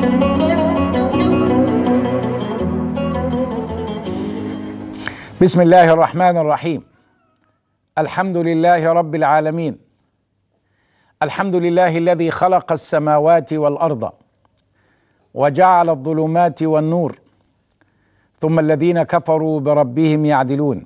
بسم الله الرحمن الرحيم الحمد لله رب العالمين الحمد لله الذي خلق السماوات والارض وجعل الظلمات والنور ثم الذين كفروا بربهم يعدلون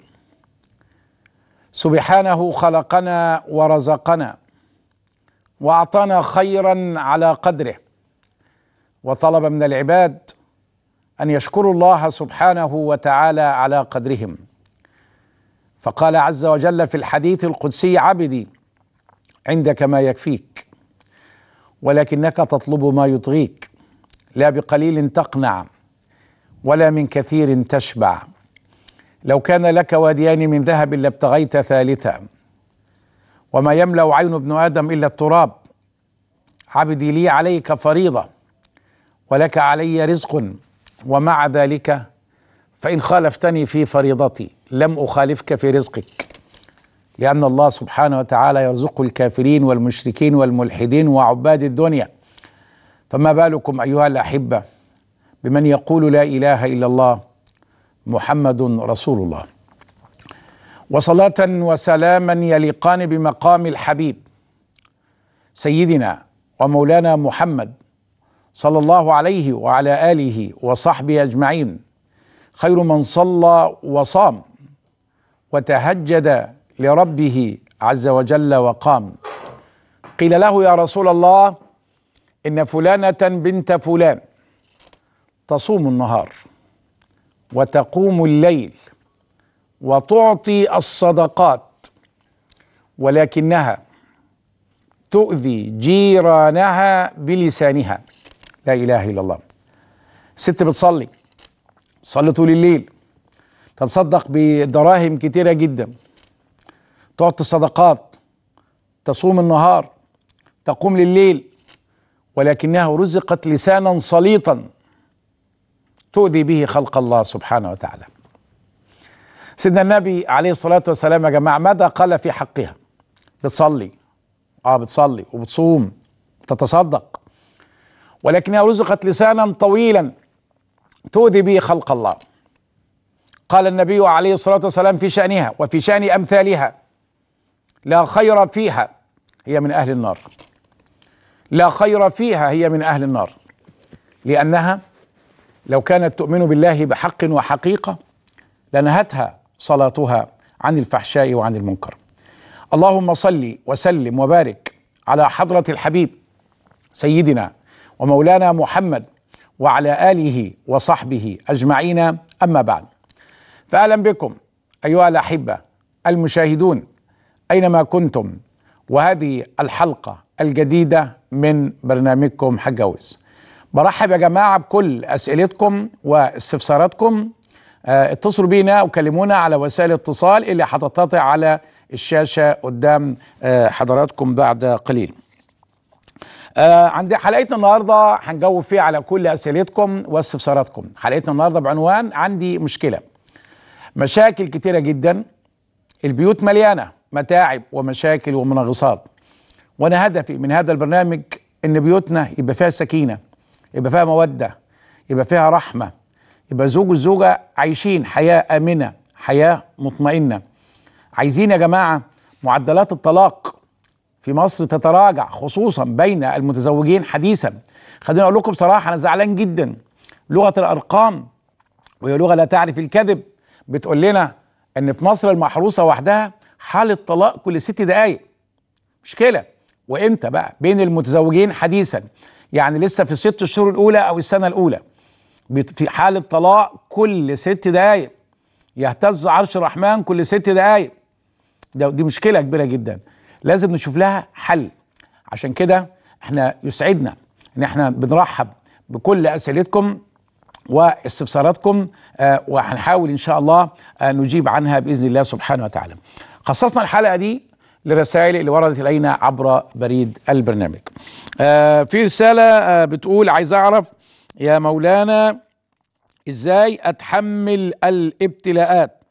سبحانه خلقنا ورزقنا واعطانا خيرا على قدره وطلب من العباد ان يشكروا الله سبحانه وتعالى على قدرهم فقال عز وجل في الحديث القدسي عبدي عندك ما يكفيك ولكنك تطلب ما يطغيك لا بقليل تقنع ولا من كثير تشبع لو كان لك واديان من ذهب لابتغيت ثالثا وما يملا عين ابن ادم الا التراب عبدي لي عليك فريضه ولك علي رزق ومع ذلك فإن خالفتني في فريضتي لم أخالفك في رزقك لأن الله سبحانه وتعالى يرزق الكافرين والمشركين والملحدين وعباد الدنيا فما بالكم أيها الأحبة بمن يقول لا إله إلا الله محمد رسول الله وصلاة وسلاما يليقان بمقام الحبيب سيدنا ومولانا محمد صلى الله عليه وعلى اله وصحبه اجمعين خير من صلى وصام وتهجد لربه عز وجل وقام قيل له يا رسول الله ان فلانه بنت فلان تصوم النهار وتقوم الليل وتعطي الصدقات ولكنها تؤذي جيرانها بلسانها لا اله الا الله ست بتصلي تصلي طول الليل تتصدق بدراهم كتيره جدا تعطي صدقات تصوم النهار تقوم لليل ولكنها رزقت لسانا سليطا تؤذي به خلق الله سبحانه وتعالى سيدنا النبي عليه الصلاة والسلام يا جماعة ماذا قال في حقها بتصلي اه بتصلي وبتصوم وتتصدق ولكنها رزقت لسانا طويلا تؤذي به خلق الله قال النبي عليه الصلاة والسلام في شأنها وفي شأن أمثالها لا خير فيها هي من أهل النار لا خير فيها هي من أهل النار لأنها لو كانت تؤمن بالله بحق وحقيقة لنهتها صلاتها عن الفحشاء وعن المنكر اللهم صل وسلم وبارك على حضرة الحبيب سيدنا ومولانا محمد وعلى اله وصحبه اجمعين اما بعد فاهلا بكم ايها الاحبه المشاهدون اينما كنتم وهذه الحلقه الجديده من برنامجكم حجوز برحب يا جماعه بكل اسئلتكم واستفساراتكم اه اتصلوا بينا وكلمونا على وسائل الاتصال اللي هتتقطع على الشاشه قدام اه حضراتكم بعد قليل آه عندي حلقتنا النهارده هنجاوب فيها على كل اسئلتكم واستفساراتكم حلقتنا النهارده بعنوان عندي مشكله مشاكل كتيره جدا البيوت مليانه متاعب ومشاكل ومنغصات وانا هدفي من هذا البرنامج ان بيوتنا يبقى فيها سكينه يبقى فيها موده يبقى فيها رحمه يبقى زوج والزوجه عايشين حياه امنه حياه مطمئنه عايزين يا جماعه معدلات الطلاق في مصر تتراجع خصوصا بين المتزوجين حديثا خليني اقول لكم بصراحه انا زعلان جدا لغه الارقام وهي لغه لا تعرف الكذب بتقول لنا ان في مصر المحروسه وحدها حاله طلاق كل ست دقائق مشكله وامتى بقى بين المتزوجين حديثا يعني لسه في الست شهور الاولى او السنه الاولى في حاله طلاق كل ست دقائق يهتز عرش الرحمن كل ست دقائق دي مشكله كبيره جدا لازم نشوف لها حل عشان كده احنا يسعدنا ان احنا بنرحب بكل اسئلتكم واستفساراتكم آه وهنحاول ان شاء الله آه نجيب عنها باذن الله سبحانه وتعالى. خصصنا الحلقه دي للرسائل اللي وردت الينا عبر بريد البرنامج. آه في رساله آه بتقول عايز اعرف يا مولانا ازاي اتحمل الابتلاءات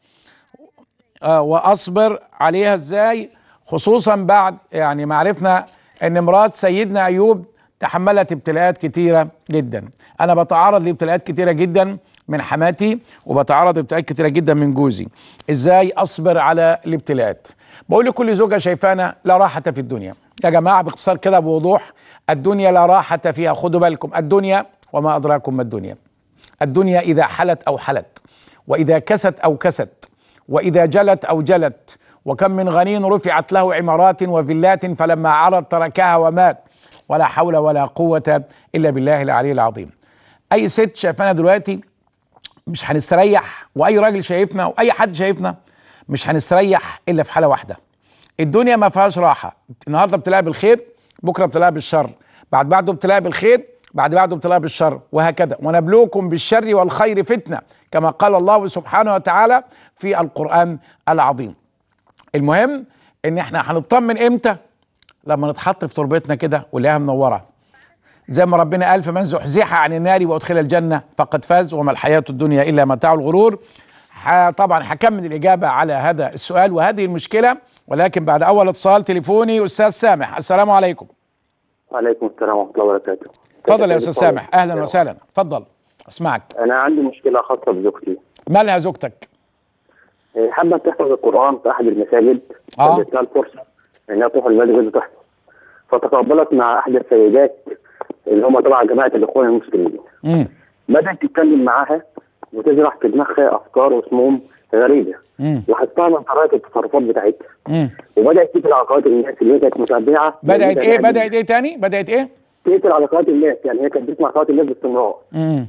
آه واصبر عليها ازاي خصوصا بعد يعني ما عرفنا ان مرات سيدنا ايوب تحملت ابتلاءات كتيره جدا انا بتعرض لابتلاءات كتيره جدا من حماتي وبتعرض لابتلاءات كتيره جدا من جوزي ازاي اصبر على الابتلاءات بقول لكل زوجه شايفانا لا راحه في الدنيا يا جماعه باختصار كده بوضوح الدنيا لا راحه فيها خدوا بالكم الدنيا وما ادراكم ما الدنيا الدنيا اذا حلت او حلت واذا كست او كست واذا جلت او جلت وكم من غني رفعت له عمارات وفيلات فلما عرض تركها ومات ولا حول ولا قوه الا بالله العلي العظيم اي ست شايفانا دلوقتي مش هنستريح واي راجل شايفنا واي حد شايفنا مش هنستريح الا في حاله واحده الدنيا ما فيهاش راحه النهارده بتلاقي بالخير بكره بتلاقي بالشر بعد بعده بتلاقي بالخير بعد بعده بتلاقي بالشر وهكذا ونبلوكم بالشر والخير فتنه كما قال الله سبحانه وتعالى في القران العظيم المهم ان احنا هنطمن امتى لما نتحط في تربتنا كده ونلاقيها منوره زي ما ربنا قال فمن زحزح عن النار وادخل الجنه فقد فاز وما الحياه الدنيا الا متاع الغرور ح- طبعا هكمل الاجابه على هذا السؤال وهذه المشكله ولكن بعد اول اتصال تليفوني استاذ سامح السلام عليكم وعليكم السلام ورحمة الله وبركاته. اتفضل يا استاذ سامح اهلا وسهلا اتفضل اسمعك أنا عندي مشكلة خاصة بزوجتي. مالها زوجتك إيه، حابة تحفظ القرآن في أحد المساجد. آه. اديت لها الفرصة إنها تروح المسجد وتحفظ. فتقابلت مع أحد السيدات اللي هم تبع جماعة الإخوان المسلمين. امم بدأت تتكلم معاها وتزرع في دماغها أفكار وسموم غريبة. امم وحطها من طريقة التصرفات بتاعتها. امم وبدأت تقتل علاقات الناس اللي هي كانت متابعة بدات ايه بدات ايه تاني بدات ايه تقتل علاقات الناس يعني هي كانت بتسمع علاقات الناس باستمرار. امم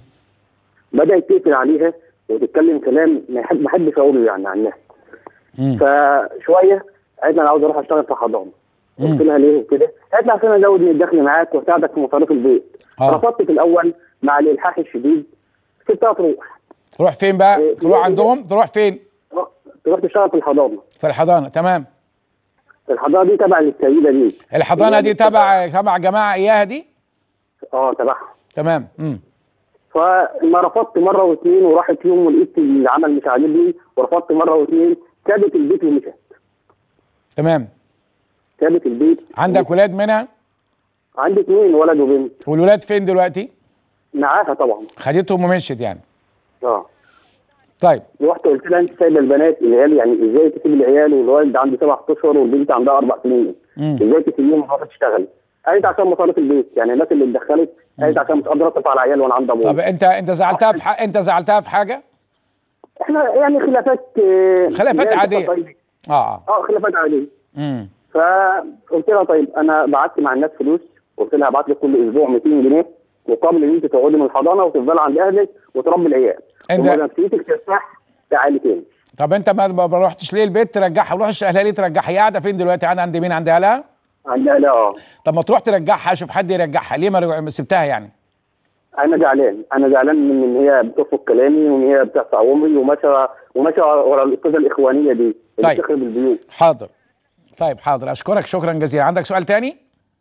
بدات تقفل عليها وتتكلم كلام ما يحب ما حدش اقوله يعني عنها امم فشويه قالت لي انا عاوز اروح اشتغل في حضانه قلت لها ليه كده؟ قالت لي عشان ازود من الدخل معاك واساعدك في مصاريف البيت آه. رفضت في الاول مع الالحاح الشديد سبتها تروح تروح فين بقى إيه، تروح في- عندهم تروح فين تروح تشتغل في الحضانه في الحضانه تمام الحضانه دي تبع للسيده دي الحضانه دي تبع تبع جماعه اياها دي اه تبعها تمام امم فما رفضت مره واثنين وراحت يوم ولقيت العمل مش عاجبني ورفضت مره واثنين سابت البيت ومشت تمام سابت البيت عندك ولاد منها عندي اثنين ولد وبنت والولاد فين دلوقتي معاها طبعا خدتهم ومشيت يعني اه طيب رحت قلت لها انت سايبه البنات العيال يعني ازاي تسيب العيال والولد عنده سبع اشهر والبنت عندها اربع سنين مم. ازاي تسيبيهم وتروح تشتغل؟ قالت عشان مصاريف البيت يعني الناس اللي اتدخلت قالت عشان مش قادره تصرف على العيال وانا عندي ابوه طب انت انت زعلتها في ح... انت زعلتها في حاجه احنا يعني خلافات آه، خلافات زي عادية. التفاصيل. اه اه اه خلافات عاديه امم فقلت لها طيب انا بعت مع الناس فلوس قلت لها هبعت لك كل اسبوع 200 جنيه مقابل ان انت تقعدي من الحضانه وتفضلي عند اهلك وتربي العيال انت- وما نفسيتك ترتاح تعالي تاني طب انت ما ما ما رحتش ليه البيت ترجعها ما رحتش اهلها ليه ترجعها هي قاعده فين دلوقتي قاعده عند مين عند اهلها عند اهلها اه طب ما تروح ترجعها شوف حد يرجعها ليه ما رجع- ما سبتها يعني انا زعلان انا زعلان من ان هي بترفض كلامي وان هي بتقطع عمري وماشيه وماشيه ورا الاستاذه الاخوانيه دي اللي طيب. بتخرب البيوت حاضر طيب حاضر اشكرك شكرا جزيلا عندك سؤال تاني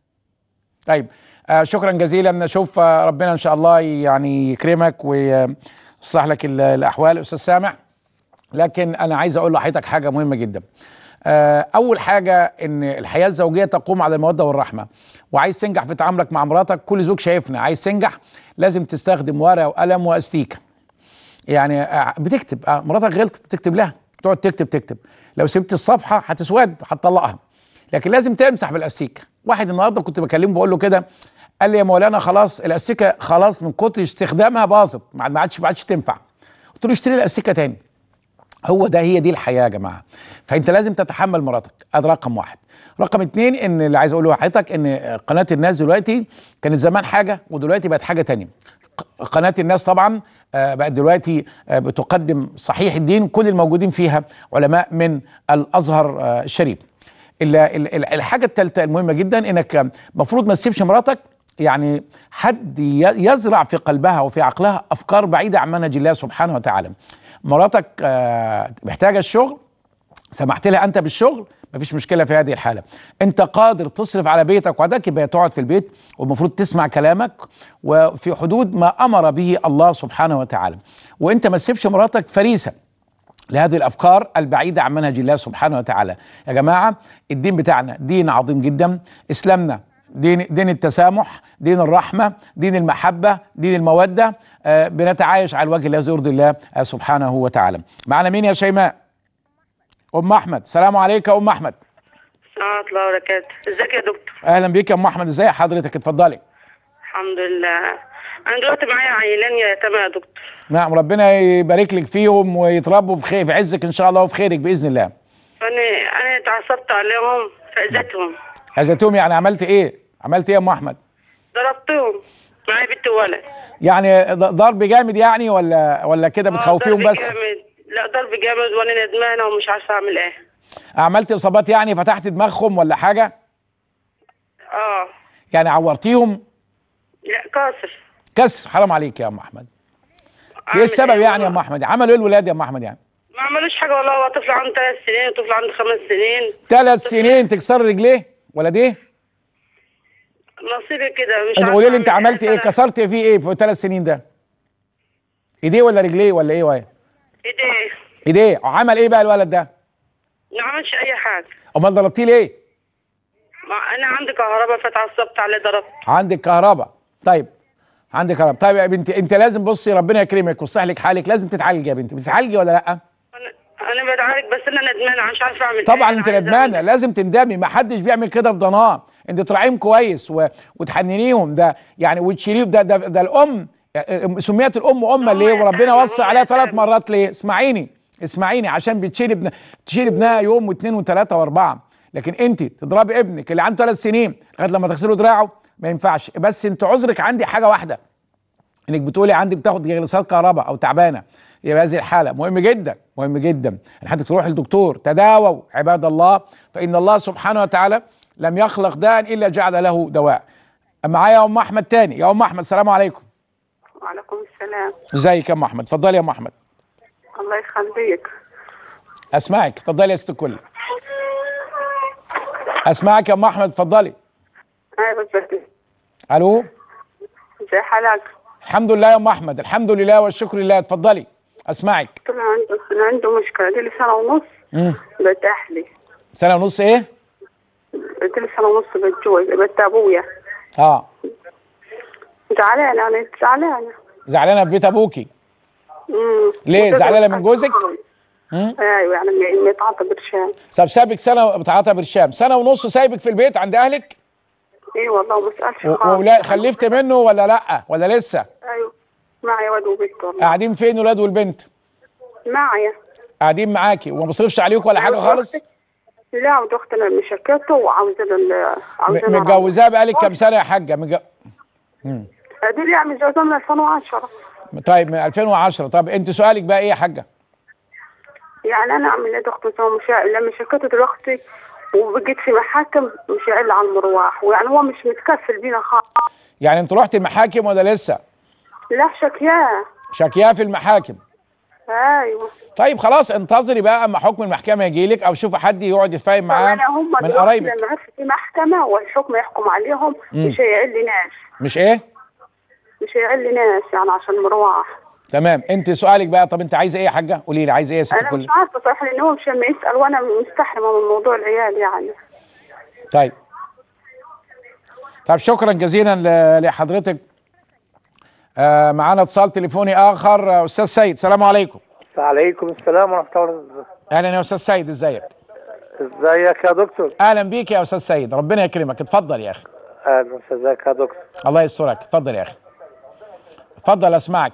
طيب آه شكرا جزيلا نشوف آه ربنا ان شاء الله يعني يكرمك ويصلح لك ال- الاحوال استاذ سامع لكن انا عايز اقول لحضرتك حاجه مهمه جدا آه، اول حاجه ان الحياه الزوجيه تقوم على الموده والرحمه وعايز تنجح في تعاملك مع مراتك كل زوج شايفنا عايز تنجح لازم تستخدم ورقه وقلم واستيكه يعني آه، بتكتب آه، مراتك غلطت تكتب لها تقعد تكتب تكتب لو سبت الصفحه هتسود هتطلقها لكن لازم تمسح بالاستيكه واحد النهارده كنت بكلمه بقول له كده قال لي يا مولانا خلاص الاستيكه خلاص من كتر استخدامها باظت ما ما عادش ما عادش تنفع قلت له اشتري الاستيكه تاني هو ده هي دي الحياه يا جماعه فانت لازم تتحمل مراتك ادي رقم واحد رقم اتنين ان اللي عايز اقوله لحضرتك ان قناه الناس دلوقتي كانت زمان حاجه ودلوقتي بقت حاجه تانية ق- قناه الناس طبعا آه، بقت دلوقتي آه، بتقدم صحيح الدين كل الموجودين فيها علماء من الازهر آه، الشريف ال- ال- ال- الحاجه الثالثه المهمه جدا انك المفروض ما تسيبش مراتك يعني حد ي- يزرع في قلبها وفي عقلها افكار بعيده عن منهج الله سبحانه وتعالى مراتك آه، محتاجه الشغل سمحت لها انت بالشغل مفيش مشكله في هذه الحاله انت قادر تصرف على بيتك وعدك يبقى تقعد في البيت والمفروض تسمع كلامك وفي حدود ما امر به الله سبحانه وتعالى وانت ما تسيبش مراتك فريسه لهذه الافكار البعيده عن منهج الله سبحانه وتعالى يا جماعه الدين بتاعنا دين عظيم جدا اسلامنا دين دين التسامح دين الرحمه دين المحبه دين الموده آه بنتعايش على الوجه الذي يرضي الله آه سبحانه وتعالى معنا مين يا شيماء ام احمد السلام عليكم ام احمد ورحمة الله وبركاته ازيك يا دكتور اهلا بيك يا ام احمد ازي حضرتك اتفضلي الحمد لله انا دلوقتي معايا عيلان يتامى يا دكتور نعم ربنا يبارك لك فيهم ويتربوا في خير في عزك ان شاء الله وفي خيرك باذن الله فانا انا اتعصبت عليهم فاذيتهم عزتهم يعني عملت ايه عملت ايه يا ام احمد ضربتهم معايا بنت وولد يعني ض- ضرب جامد يعني ولا ولا كده بتخوفيهم ضرب بس جامد. لا ضرب جامد وانا ندمانه ومش عارفه اعمل ايه عملت اصابات يعني فتحت دماغهم ولا حاجه اه يعني عورتيهم لا كاسر كسر حرام عليك يا ام احمد ايه أعمل السبب يعني يا والله؟ ام احمد عملوا ايه الولاد يا ام احمد يعني ما عملوش حاجه والله هو طفل عنده ثلاث سنين وطفل عنده خمس سنين ثلاث سنين تكسر رجليه ولا دي نصيبي كده مش انت عارفة قولي لي انت أعمل عملت ايه أنا- كسرت فيه ايه في ثلاث سنين ده ايديه ولا رجليه ولا ايه ولا ايديه ايديه عمل ايه بقى الولد ده ما عملش اي حاجه امال ضربتيه ليه ما انا عندي كهرباء فاتعصبت عليه ضربت عندك كهرباء طيب عندك كهرباء طيب يا بنتي انت لازم بصي ربنا يكرمك ويصلح لك حالك لازم تتعالجي يا بنتي بتتعالجي ولا لا انا انا بدعالج بس انا ندمانه مش عارفه اعمل طبعا إيه. انت أنا عايزة ندمانه أعمل- لازم تندمي ما حدش بيعمل كده في ضناه انت تراعيهم كويس و... وتحننيهم ده يعني وتشيليهم ده ده, ده الام سميت الام امه ليه يا وربنا سلام، وصى هم عليها يا ثلاث سلام. مرات ليه اسمعيني اسمعيني عشان بتشيل ابن تشيل ابنها يوم واثنين وثلاثه واربعه لكن انت تضربي ابنك اللي عنده ثلاث سنين لغايه لما تغسله دراعه ما ينفعش بس انت عذرك عندي حاجه واحده انك بتقولي عندك بتاخد جلسات كهرباء او تعبانه يبقى هذه الحاله مهم جدا مهم جدا ان حضرتك تروح للدكتور تداووا عباد الله فان الله سبحانه وتعالى لم يخلق داء الا جعل له دواء معايا يا ام احمد تاني يا ام احمد السلام عليكم وعليكم السلام ازيك يا ام احمد اتفضلي يا ام احمد الله يخليك اسمعك اتفضلي يا ست الكل اسمعك يا ام احمد اتفضلي ايوه ازيك الو ازي حالك الحمد لله يا ام احمد الحمد لله والشكر لله اتفضلي اسمعك طلع عنده كان عنده مشكله دي لي سنه ونص امم برتاح لي سنه ونص ايه قلت لي سنه ونص بتجوز بنت ابويا اه زعلانه انا زعلانه زعلانه في بيت ابوكي امم ليه؟ زعلانة من جوزك؟ مم. ايوه يعني م- متعاطى برشام طب سابك سنه بتعاطى برشام سنه ونص سايبك في البيت عند اهلك اي والله وما سالش و- خالص ولا خلفت منه ولا لا ولا لسه ايوه معي ولد وبنت والله قاعدين فين ولاد والبنت معي قاعدين معاكي وما بصرفش عليك ولا حاجه خالص لا ودي اختنا مشكلته وعاوزه ال- عاوزة م- متجوزاه بقالك كام سنه يا حاجه مج... دي اللي يعني متجوزة من 2010 طيب من 2010 طب انت سؤالك بقى ايه يا حاجه يعني انا اعمل ايه ضغط سوا مش لما شكته دلوقتي وبقيت في محاكم مش قايل على المروح ويعني هو مش متكفل بينا خالص يعني انت رحت المحاكم ولا لسه لا شكياه شاكياه في المحاكم ايوه طيب خلاص انتظري بقى اما حكم المحكمه يجي لك او شوفي حد يقعد يتفاهم معاه يعني هم من دلوقتي قرايبك لما عرفت في محكمه والحكم يحكم عليهم مش هيعل لي ناس مش ايه مش هيعل لي ناس يعني عشان مروح تمام انت سؤالك بقى طب انت عايزه ايه يا حاجه قولي لي عايزه ايه يا ست انا الكل مش عارفه صراحه لان هو مش لما يسال وانا مستحرمه من موضوع العيال يعني طيب طيب شكرا جزيلا ل- لحضرتك آه معانا اتصال تليفوني اخر آه، استاذ سيد السلام عليكم وعليكم السلام ورحمة الله وبركاته اهلا يا استاذ سيد ازيك ازيك يا دكتور اهلا بيك يا استاذ سيد ربنا يكرمك اتفضل يا اخي اهلا ازيك يا دكتور الله يسترك اتفضل يا اخي اتفضل اسمعك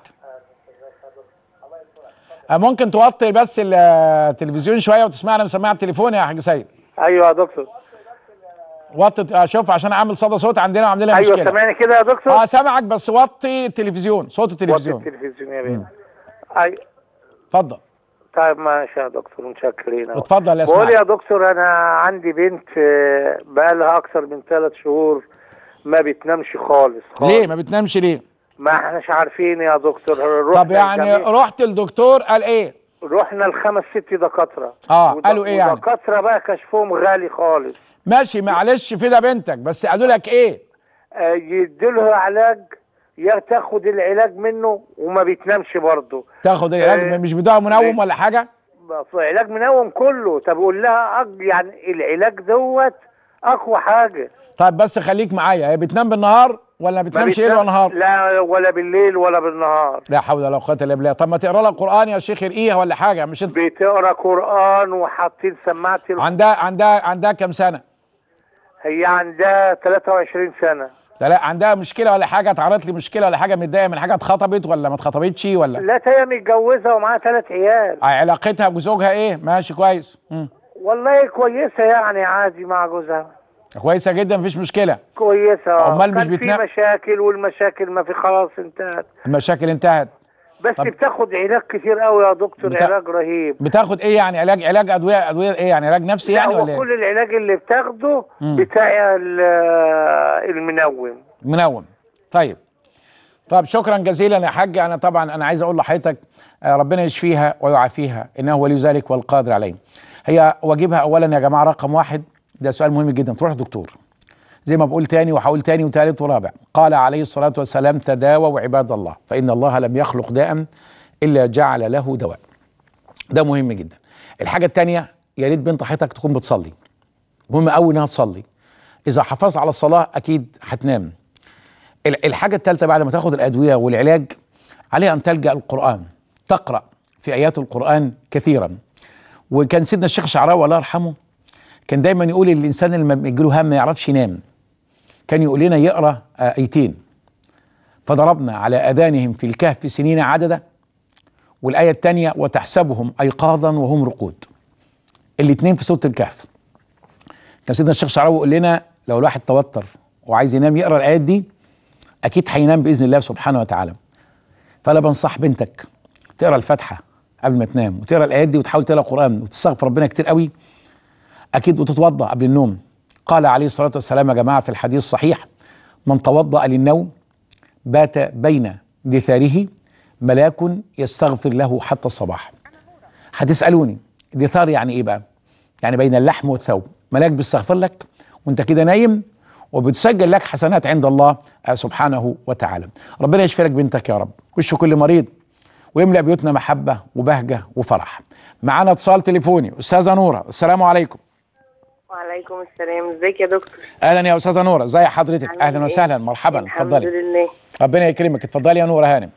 آه ممكن توطي بس التلفزيون شويه وتسمعنا مسمع التليفون يا حاج سيد ايوه يا دكتور وطي آه، شوف عشان اعمل صدى صوت عندنا عندنا ايوه مشكله سامعني كده يا دكتور اه سامعك بس وطي التلفزيون صوت وطي التلفزيون التلفزيون يا بيه اي اتفضل طيب ماشي يا دكتور متشكرين أوي. اتفضل يا بقول اسماعيل يا دكتور انا عندي بنت آه، بقالها اكثر من ثلاث شهور ما بتنامش خالص خالص ليه ما بتنامش ليه ما احناش عارفين يا دكتور رحنا طب يعني الجميع- رحت الدكتور قال ايه رحنا الخمس ست دكاتره اه، ود- قالوا إيه يعني؟ ودكاتره بقى كشفهم غالي خالص ماشي معلش في ده بنتك بس قالوا لك ايه آه، يديله علاج يا تاخد العلاج منه وما بتنامش برضه تاخد العلاج آه، مش بدواء منوم ولا حاجه بس علاج منوم كله طب قول لها أج- يعني العلاج دوت اقوى حاجه طيب بس خليك معايا هي بتنام بالنهار ولا ما ما بتنامش ليل بتنام- ولا نهار لا ولا بالليل ولا بالنهار لا حول ولا قوه الا بالله طب ما تقرا لها قران يا شيخ ارقيها ولا حاجه مش انت بتقرا قران وحاطين سماعه ال- عندها عندها عندها كام سنه هي عندها 23 سنه لا لا عندها مشكله ولا حاجه اتعرضت لي مشكله ولا حاجه متضايقه من حاجه اتخطبت ولا ما اتخطبتش ولا لا هي متجوزه ومعاها ثلاث عيال علاقتها بزوجها ايه ماشي كويس مم. والله كويسه يعني عادي مع جوزها كويسه جدا مفيش مشكله كويسه آه. أمال مش كان بتنام؟ في مشاكل والمشاكل ما في خلاص انتهت المشاكل انتهت بس طب- بتاخد علاج كتير قوي يا دكتور بتا- علاج رهيب بتاخد ايه يعني علاج علاج ادويه ادويه ايه يعني علاج نفسي لا يعني هو ولا ايه كل العلاج اللي بتاخده مم. بتاع ال- المنوم منوم طيب طب شكرا جزيلا يا حاج انا طبعا انا عايز اقول لحضرتك آه، ربنا يشفيها ويعافيها انه ولي ذلك والقادر عليه هي واجبها اولا يا جماعه رقم واحد ده سؤال مهم جدا تروح دكتور زي ما بقول تاني وهقول تاني وتالت ورابع قال عليه الصلاه والسلام تداووا عباد الله فان الله لم يخلق داء الا جعل له دواء ده مهم جدا الحاجه الثانيه يا ريت بنت حضرتك تكون بتصلي مهم قوي انها تصلي اذا حافظ على الصلاه اكيد هتنام ال- الحاجة الثالثة بعد ما تاخد الأدوية والعلاج عليها أن تلجأ القرآن تقرأ في آيات القرآن كثيرا وكان سيدنا الشيخ شعراوي الله يرحمه كان دايما يقول الإنسان اللي لما يجيله هم ما يعرفش ينام كان يقول لنا يقرأ آه، آيتين فضربنا على أذانهم في الكهف سنين عددا والآية الثانية وتحسبهم أيقاظا وهم رقود الاثنين في سورة الكهف كان سيدنا الشيخ شعراوي يقول لنا لو الواحد توتر وعايز ينام يقرأ الآيات دي اكيد هينام باذن الله سبحانه وتعالى فانا بنصح بنتك تقرا الفاتحه قبل ما تنام وتقرا الايات دي وتحاول تقرا قران وتستغفر ربنا كتير قوي اكيد وتتوضا قبل النوم قال عليه الصلاه والسلام يا جماعه في الحديث الصحيح من توضا للنوم بات بين دثاره ملاك يستغفر له حتى الصباح هتسالوني دثار يعني ايه بقى يعني بين اللحم والثوب ملاك بيستغفر لك وانت كده نايم وبتسجل لك حسنات عند الله آه، سبحانه وتعالى ربنا يشفي لك بنتك يا رب ويشفي كل مريض ويملأ بيوتنا محبة وبهجة وفرح معانا اتصال تليفوني أستاذة نورة السلام عليكم وعليكم السلام ازيك يا دكتور أهلا يا أستاذة نورة ازي حضرتك عامل أهلا إيه؟ وسهلا مرحبا الحمد اتفضلي لله ربنا يكرمك اتفضلي يا نورة هانم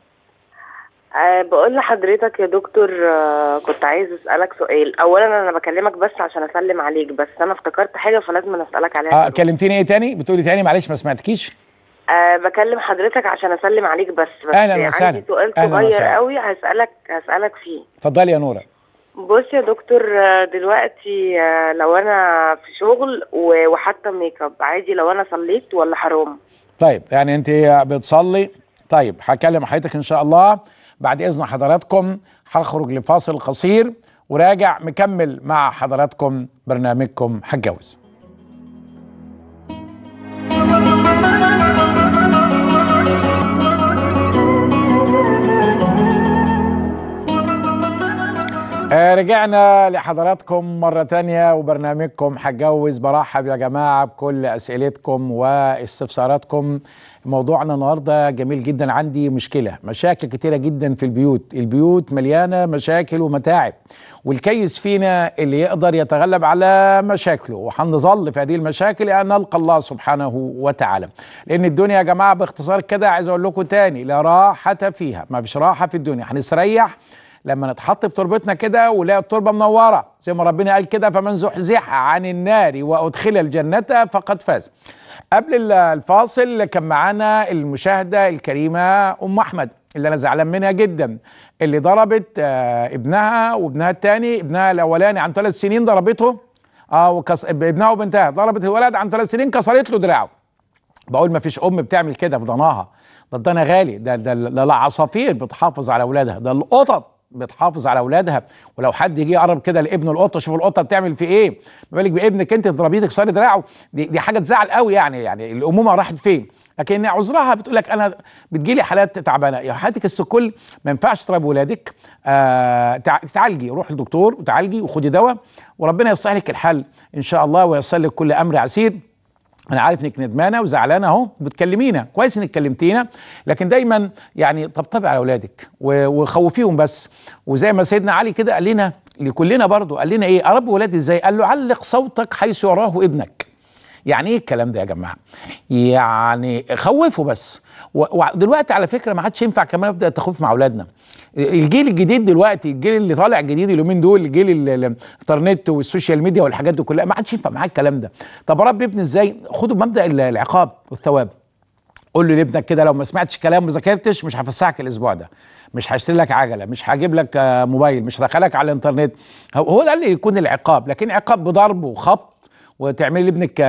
أه بقول لحضرتك يا دكتور أه كنت عايز اسالك سؤال اولا انا بكلمك بس عشان اسلم عليك بس انا افتكرت حاجه فلازم اسالك عليها اه دلوقتي. كلمتيني ايه تاني بتقولي تاني معلش ما سمعتكيش أه بكلم حضرتك عشان اسلم عليك بس بس أهلاً وسهلاً. عندي سؤال أهلاً صغير وسهلاً. قوي هسالك هسالك فيه اتفضلي يا نورة بص يا دكتور آه، دلوقتي آه، لو انا في شغل و- وحاطه ميك اب عادي لو انا صليت ولا حرام طيب يعني انت بتصلي طيب هكلم حضرتك ان شاء الله بعد اذن حضراتكم هخرج لفاصل قصير وراجع مكمل مع حضراتكم برنامجكم هتجوز آه، رجعنا لحضراتكم مرة تانية وبرنامجكم هتجوز برحب يا جماعة بكل أسئلتكم واستفساراتكم موضوعنا النهاردة جميل جدا عندي مشكلة مشاكل كتيرة جدا في البيوت البيوت مليانة مشاكل ومتاعب والكيس فينا اللي يقدر يتغلب على مشاكله وهنظل في هذه المشاكل أن نلقى الله سبحانه وتعالى لأن الدنيا يا جماعة باختصار كده عايز أقول لكم تاني لا راحة فيها ما فيش راحة في الدنيا هنستريح لما نتحط في تربتنا كده ونلاقي التربه منوره زي ما ربنا قال كده فمن زحزح عن النار وادخل الجنه فقد فاز. قبل ال- الفاصل كان معانا المشاهده الكريمه ام احمد اللي انا زعلان منها جدا اللي ضربت آه ابنها وابنها الثاني ابنها الاولاني عن ثلاث سنين ضربته اه وكس... ابنها وبنتها ضربت الولد عن ثلاث سنين كسرت له دراعه. بقول ما فيش ام بتعمل كده في ضناها ده الضنا غالي ده ده ده العصافير بتحافظ على اولادها ده القطط بتحافظ على اولادها ولو حد يجي يقرب كده لابن القطه شوف القطه بتعمل في ايه ما بالك بابنك انت تضربيه تكسري دراعه دي, دي حاجه تزعل قوي يعني يعني الامومه راحت فين لكن عذرها بتقول لك انا بتجيلي حالات تعبانه يا حياتك السكل ما ينفعش تضرب ولادك آه تع- تعالجي روح للدكتور وتعالجي وخدي دواء وربنا يصلح لك الحل ان شاء الله ويصل لك كل امر عسير انا عارف انك ندمانه وزعلانه اهو بتكلمينا كويس انك كلمتينا لكن دايما يعني طبطبي على اولادك و- وخوفيهم بس وزي ما سيدنا علي كده قال لنا لكلنا برضو قال لنا ايه اربي ولادي ازاي قال له علق صوتك حيث يراه ابنك يعني ايه الكلام ده يا جماعه يعني خوفوا بس و- ودلوقتي على فكره ما عادش ينفع كمان ابدا التخوف مع اولادنا الجيل الجديد دلوقتي الجيل اللي طالع جديد اليومين دول الجيل ال- ال- الانترنت والسوشيال ميديا والحاجات دي كلها ما عادش ينفع معاه الكلام ده طب ربي ابني ازاي خدوا مبدا ال- العقاب والثواب قول له لابنك كده لو ما سمعتش كلام وما ذاكرتش مش هفسحك الاسبوع ده مش هشتري لك عجله مش هجيب لك آه، موبايل مش هدخلك على الانترنت هو- هو ده اللي يكون العقاب لكن عقاب بضرب وخبط وتعملي لابنك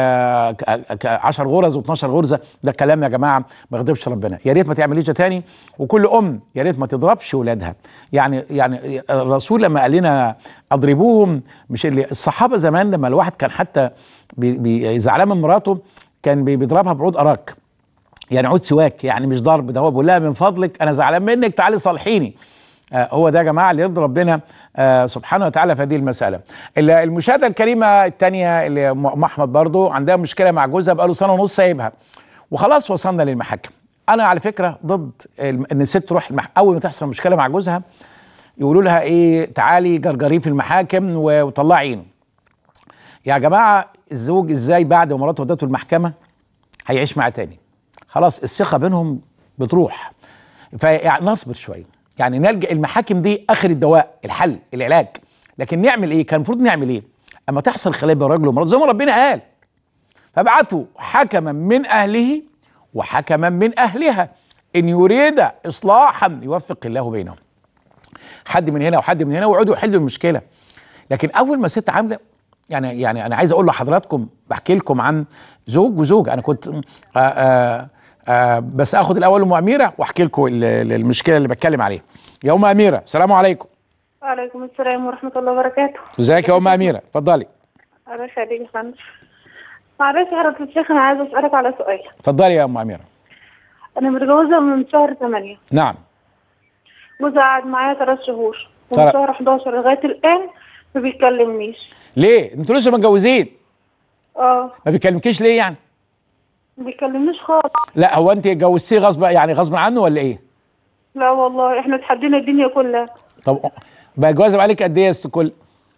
10 غرز و12 غرزه ده كلام يا جماعه ما يغضبش ربنا يا ريت ما تعمليش ده تاني وكل ام يا ريت ما تضربش ولادها يعني يعني الرسول لما قال لنا اضربوهم مش اللي الصحابه زمان لما الواحد كان حتى بي- بي- زعلان من مراته كان بي- بيضربها بعود اراك يعني عود سواك يعني مش ضرب ده هو بيقول لها من فضلك انا زعلان منك تعالي صالحيني آه هو ده يا جماعه اللي يرضي ربنا آه سبحانه وتعالى في هذه المساله ال- المشاهده الكريمه الثانيه اللي ام أم احمد برضو عندها مشكله مع جوزها بقاله سنه ونص سايبها وخلاص وصلنا للمحاكم انا على فكره ضد الم- ان الست تروح المح... اول ما تحصل مشكله مع جوزها يقولوا لها ايه تعالي جرجريه في المحاكم و- وطلعي عينه يا جماعه الزوج ازاي بعد ما مراته ودته المحكمه هيعيش معاه تاني خلاص الثقه بينهم بتروح فيعني نصبر شويه يعني نلجا المحاكم دي اخر الدواء الحل العلاج لكن نعمل ايه كان المفروض نعمل ايه اما تحصل خلاف بين الرجل ومراته زي ما ربنا قال فابعثوا حكما من اهله وحكما من اهلها ان يريد اصلاحا يوفق الله بينهم حد من هنا وحد من هنا ويقعدوا يحلوا المشكله لكن اول ما ست عامله يعني يعني انا عايز اقول لحضراتكم بحكي لكم عن زوج وزوجه انا كنت آآ آآ آآ بس اخد الاول ام اميره واحكي لكم ال- ال- المشكله اللي بتكلم عليها يا ام اميره السلام عليكم وعليكم السلام ورحمة الله وبركاته ازيك يا ام اميره اتفضلي الله يخليك يا فندم معلش يا رب الشيخ أنا عايزة أسألك على سؤال اتفضلي يا ام اميره أنا متجوزة من شهر 8 نعم جوزي قعد معايا ثلاث شهور ترى- ومن شهر 11 لغاية الآن ما بيكلمنيش ليه انتوا لسه متجوزين اه ما بيكلمكيش ليه يعني ما بيكلمنيش خالص لا هو انت اتجوزتيه غصب يعني غصب عنه ولا ايه لا والله احنا اتحدينا الدنيا كلها طب بقى جواز عليك قد ايه يا ست كل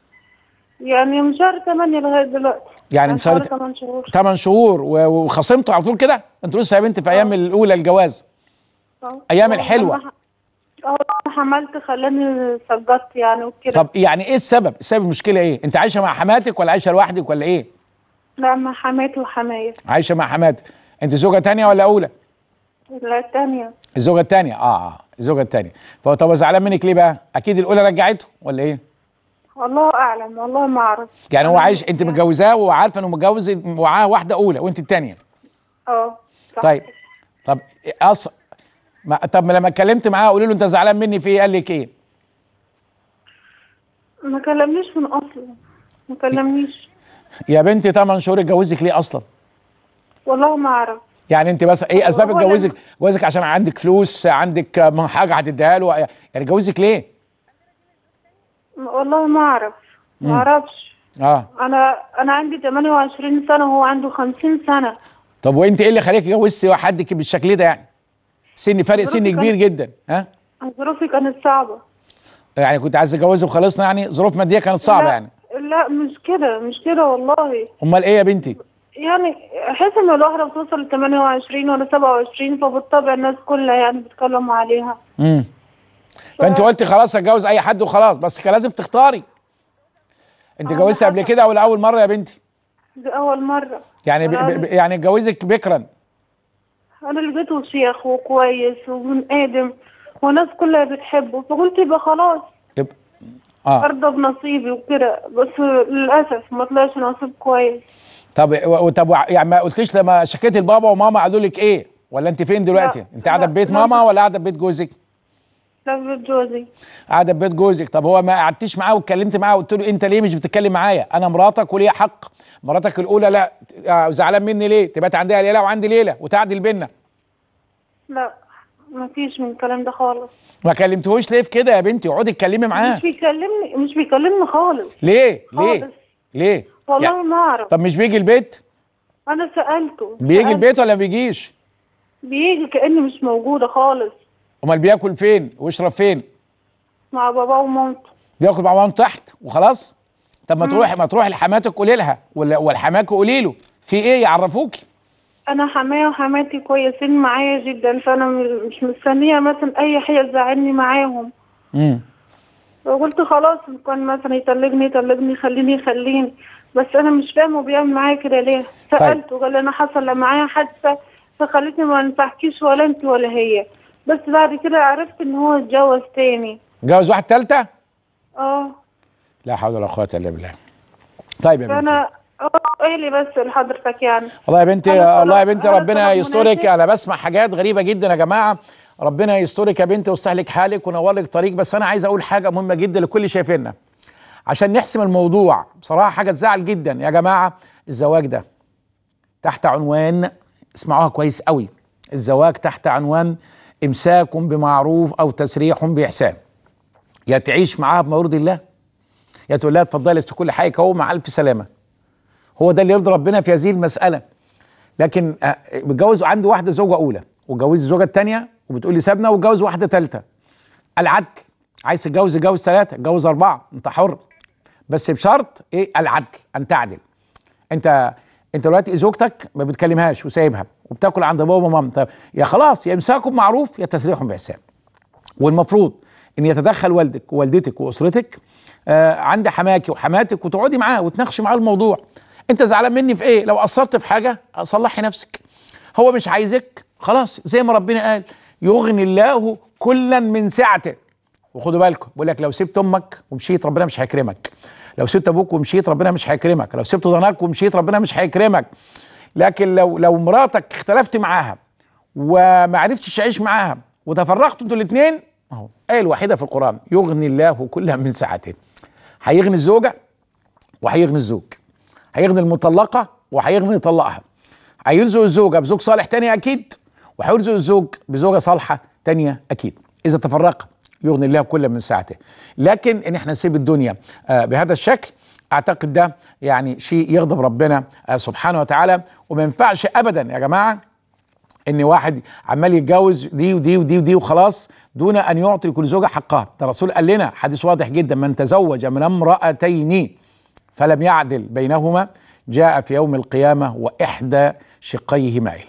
يعني من شهر 8 لغاية دلوقتي يعني من شهر 8 شهور 8 شهور و- وخصمتوا على طول كده انتوا لسه يا بنت في ايام الاولى الجواز آه. أيام الحلوة. لما ح- اه لما حملت خلاني سجلت يعني وكده طب يعني ايه السبب السبب المشكله ايه انت عايشه مع حماتك ولا عايشه لوحدك ولا ايه لا مع حماتي وحماية عايشه مع حماتك انت زوجه تانية ولا اولى لا التانية الزوجه التانية اه اه الزوجه التانية فهو طب زعلان منك ليه بقى اكيد الاولى رجعته ولا ايه والله أعلم والله ما أعرف يعني هو أنا عايش مش- انت متجوزاه وعارفه انه متجوز ومعاه واحده اولى وانت التانية اه صح. طيب طب أص... ما... طب لما اتكلمت معاه قولي له انت زعلان مني في ايه قال لك ايه ما كلمنيش من اصله ما كلمنيش يا بنتي 8 شهور اتجوزك ليه اصلا والله ما اعرف يعني انت بس ايه اسباب هو اتجوزك جوزك عشان عندك فلوس عندك آه، حاجه هتديها له يعني اتجوزك ليه والله ما اعرف ما اعرفش اه انا انا عندي 28 سنه وهو عنده 50 سنه طب وانت ايه اللي خليك اتجوزتي حد كده بالشكل ده يعني سن فرق سن ظروفي كبير كانت- جدا ها ظروفي كانت صعبه يعني كنت عايز اتجوزه وخلصنا يعني ظروف ماديه كانت صعبه لا يعني لا مش كده مش كده والله امال ايه يا بنتي يعني احس ان الواحده بتوصل ل 28 ولا 27 فبالطبع الناس كلها يعني بيتكلموا عليها امم فانت قلتي خلاص اتجوز اي حد وخلاص بس كان لازم تختاري انت آه، اتجوزتي ده قبل حصل. كده ولا اول مره يا بنتي دي اول مره يعني ب... ب... ب- يعني اتجوزك بكرا انا لقيته شيخ وكويس ومن ادم والناس كلها بتحبه فقلت يبقى خلاص يبقى اه ارضى بنصيبي وكده بس للاسف ما طلعش نصيب كويس طب و... طب وع- يعني ما قلتيش لما شكيتي لبابا وماما قالوا لك ايه ولا انت فين دلوقتي لا، انت قاعده لا، في بيت لا. ماما ولا قاعده في بيت جوزك لا بيت جوزي قاعده في بيت جوزك طب هو ما قعدتيش معاه واتكلمت معاه وقلت له انت ليه مش بتتكلم معايا انا مراتك وليا حق مراتك الاولى لا آه، زعلان مني ليه تبات عندها ليله وعندي ليله وتعدل بينا لا ما فيش من الكلام ده خالص ما كلمتهوش ليه في كده يا بنتي اقعدي اتكلمي معاه مش بيكلمني مش بيكلمني خالص ليه ليه خالص. ليه والله يعني- ما اعرف طب مش بيجي البيت انا سالته بيجي سألته. البيت ولا ما بيجيش بيجي كاني مش موجوده خالص امال بياكل فين ويشرب فين مع بابا ومامته بياكل مع مامته تحت وخلاص طب ما تروح ما تروح لحماتك قولي لها ولا والحماك قولي له في ايه يعرفوكي انا حماية وحماتي كويسين معايا جدا فانا م- مش مستنيه مثلا اي حاجه تزعلني معاهم امم وقلت خلاص إن كان مثلا يطلقني يطلقني يخليني يخليني بس انا مش فاهمه بيعمل معايا كده ليه سالته قال لي انا حصل معايا حادثه فخلتني ما نفحكيش ولا انت ولا هي بس بعد كده عرفت ان هو اتجوز تاني جوز واحد تالتة اه لا حول ولا قوه الا بالله طيب يا بنتي فانا اه ايه لي بس لحضرتك يعني والله يا بنتي أنا والله يا طلب- بنتي أنا ربنا طلب يسترك مناسب. انا بسمع حاجات غريبه جدا يا جماعه ربنا يسترك يا بنتي ويصلح لك حالك وينور لك طريق بس انا عايز اقول حاجه مهمه جدا لكل اللي شايفيننا عشان نحسم الموضوع بصراحه حاجه تزعل جدا يا جماعه الزواج ده تحت عنوان اسمعوها كويس قوي الزواج تحت عنوان امساك بمعروف او تسريح باحسان يا تعيش معاها بما يرضي الله يا تقول لها اتفضلي است كل حاجه اهو مع الف سلامه هو ده اللي يرضي ربنا في هذه المساله لكن آه، متجوز عنده واحده زوجه اولى واتجوز الزوجه الثانيه وبتقول لي سابنا واتجوز واحده ثالثه العدل عايز تتجوز اتجوز ثلاثه اتجوز اربعه انت حر بس بشرط ايه العدل ان تعدل انت انت دلوقتي زوجتك ما بتكلمهاش وسايبها وبتاكل عند بابا وماما طب يا خلاص يا امساكم معروف يا تسريحهم باحسان والمفروض ان يتدخل والدك ووالدتك واسرتك آه عند حماكي وحماتك وتقعدي معاه وتناقشي معاه الموضوع انت زعلان مني في ايه لو قصرت في حاجه صلحي نفسك هو مش عايزك خلاص زي ما ربنا قال يغني الله كلا من سعته وخدوا بالكم بيقول لك لو سبت امك ومشيت ربنا مش هيكرمك لو سبت ابوك ومشيت ربنا مش هيكرمك لو سبت ضناك ومشيت ربنا مش هيكرمك لكن لو لو مراتك اختلفت معاها وما عرفتش تعيش معاها وتفرقتوا انتوا الاثنين اهو الايه الوحيده في القران يغني الله كلا من سعته هيغني الزوجه وهيغني الزوج هيغني المطلقه وهيغني يطلقها هيرزق الزوجه بزوج صالح تاني اكيد وهيرزق الزوج بزوجه صالحه تانية اكيد اذا تفرق يغني الله كل من ساعته لكن ان احنا نسيب الدنيا آه بهذا الشكل اعتقد ده يعني شيء يغضب ربنا آه سبحانه وتعالى وما ينفعش ابدا يا جماعه ان واحد عمال يتجوز دي ودي ودي ودي وخلاص دون ان يعطي لكل زوجه حقها ده الرسول قال لنا حديث واضح جدا من تزوج من امراتين فلم يعدل بينهما جاء في يوم القيامه واحدى شقيه مائل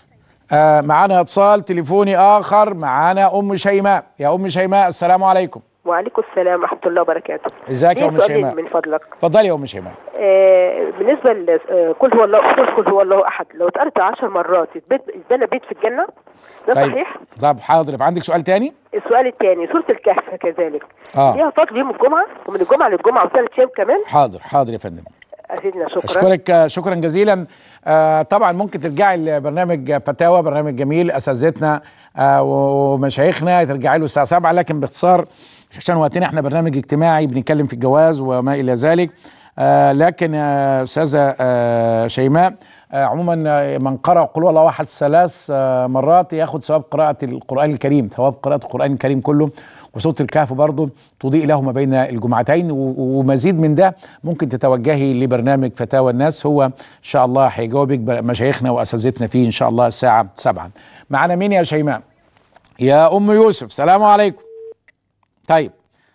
آه معانا اتصال تليفوني اخر معانا ام شيماء يا ام شيماء السلام عليكم وعليكم السلام ورحمة الله وبركاته. ازيك يا ليه ام سؤالين شيماء من فضلك. اتفضلي يا ام شيماء آه بالنسبة لقل هو الله قل هو الله أحد لو اتقرت عشر مرات يتبت يتبنى بيت في الجنة؟ ده طيب صحيح؟ طب حاضر يبقى عندك سؤال تاني السؤال الثاني سورة الكهف كذلك. اه ليها فضل يوم الجمعة ومن الجمعة للجمعة وثلاث أيام كمان؟ حاضر حاضر يا فندم أفيدنا شكرا. اشكرك آه، شكرا جزيلا آه طبعا ممكن ترجعي لبرنامج فتاوى برنامج جميل اساتذتنا آه ومشايخنا ترجعي له الساعه 7 لكن باختصار عشان وقتنا احنا برنامج اجتماعي بنتكلم في الجواز وما الى ذلك آه لكن آه، استاذه آه شيماء آه عموما آه، من قرأ قل هو الله احد ثلاث آه مرات ياخد ثواب قراءة القرآن الكريم ثواب قراءة القرآن الكريم كله وسورة الكهف برضه تضيء له ما بين الجمعتين و- ومزيد من ده ممكن تتوجهي لبرنامج فتاوى الناس هو ان شاء الله هيجاوبك ب- مشايخنا واساتذتنا فيه ان شاء الله الساعة 7 معانا مين يا شيماء يا ام يوسف سلام عليكم طيب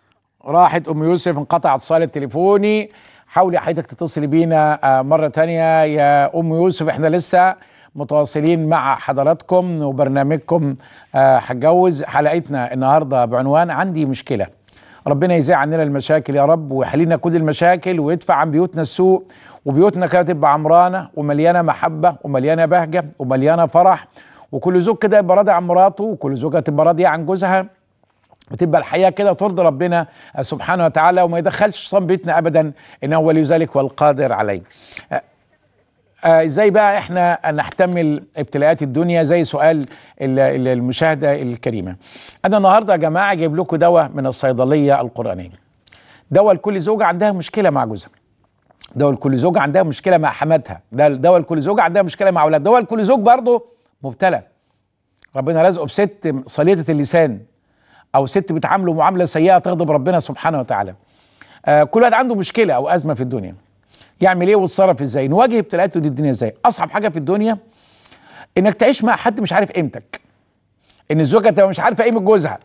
راحت ام يوسف انقطع اتصال التليفوني حاولي حضرتك تتصلي بينا آه، مرة تانية يا ام يوسف احنا لسه متواصلين مع حضراتكم وبرنامجكم آه، هتجوز حلقتنا النهارده بعنوان عندي مشكلة ربنا يزيع عننا المشاكل يا رب ويحل لنا كل المشاكل ويدفع عن بيوتنا السوء وبيوتنا كده تبقى عمرانه ومليانه محبه ومليانه بهجه ومليانه فرح وكل زوج كده يبقى راضي عن مراته وكل زوجه تبقى راضيه عن جوزها وتبقى الحياه كده ترضي ربنا سبحانه وتعالى وما يدخلش صن بيتنا ابدا انه ولي ذلك والقادر عليه. آه، آه، ازاي بقى احنا نحتمل ابتلاءات الدنيا زي سؤال ال- ال- المشاهده الكريمه. انا النهارده يا جماعه جايب لكم دواء من الصيدليه القرانيه. دواء لكل زوجه عندها مشكله مع جوزها. دواء لكل زوجه عندها مشكله مع حماتها، ده دواء لكل زوجه عندها مشكله مع اولاد، دواء لكل زوج برضه مبتلى. ربنا رزقه بست صليطه اللسان او ست بتعامله معامله سيئه تغضب ربنا سبحانه وتعالى. آه كل واحد عنده مشكله او ازمه في الدنيا. يعمل ايه ويتصرف ازاي؟ نواجه ابتلاءاته دي الدنيا ازاي؟ اصعب حاجه في الدنيا انك تعيش مع حد مش عارف قيمتك. ان الزوجه تبقى مش عارفه قيمه جوزها.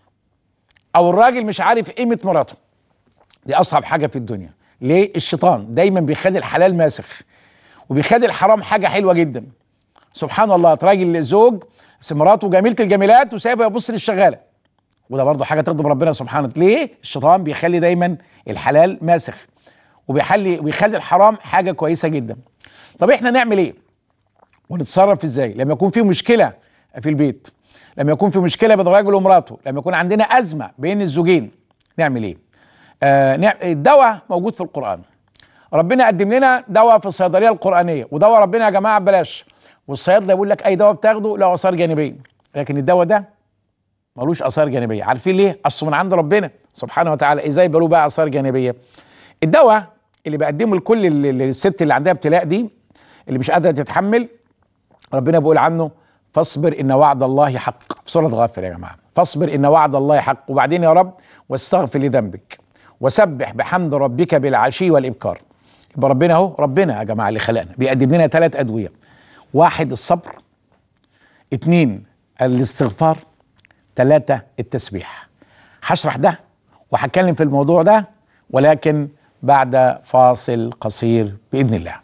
او الراجل مش عارف قيمه مراته. دي اصعب حاجه في الدنيا. ليه؟ الشيطان دايما بيخلي الحلال ماسخ وبيخلي الحرام حاجه حلوه جدا سبحان الله تراجل الزوج مراته جميله الجميلات وسايبها يبص للشغاله وده برضه حاجه تغضب ربنا سبحانه ليه الشيطان بيخلي دايما الحلال ماسخ وبيخلي ويخلي الحرام حاجه كويسه جدا طب احنا نعمل ايه ونتصرف ازاي لما يكون في مشكله في البيت لما يكون في مشكله بين راجل ومراته لما يكون عندنا ازمه بين الزوجين نعمل ايه آه نعم الدواء موجود في القران ربنا قدم لنا دواء في الصيدليه القرانيه ودواء ربنا يا جماعه ببلاش والصيادله يقول لك اي دواء بتاخده له اثار جانبيه لكن الدواء ده ملوش اثار جانبيه عارفين ليه اصله من عند ربنا سبحانه وتعالى ازاي بقى له بقى اثار جانبيه الدواء اللي بقدمه لكل ال- ال- الست اللي عندها ابتلاء دي اللي مش قادره تتحمل ربنا بيقول عنه فاصبر ان وعد الله حق في سوره غافر يا جماعه فاصبر ان وعد الله حق وبعدين يا رب واستغفر لذنبك وسبح بحمد ربك بالعشي والابكار يبقى ربنا اهو ربنا يا جماعه اللي خلقنا بيقدم لنا ثلاث ادويه واحد الصبر اتنين الاستغفار ثلاثة التسبيح هشرح ده وهتكلم في الموضوع ده ولكن بعد فاصل قصير بإذن الله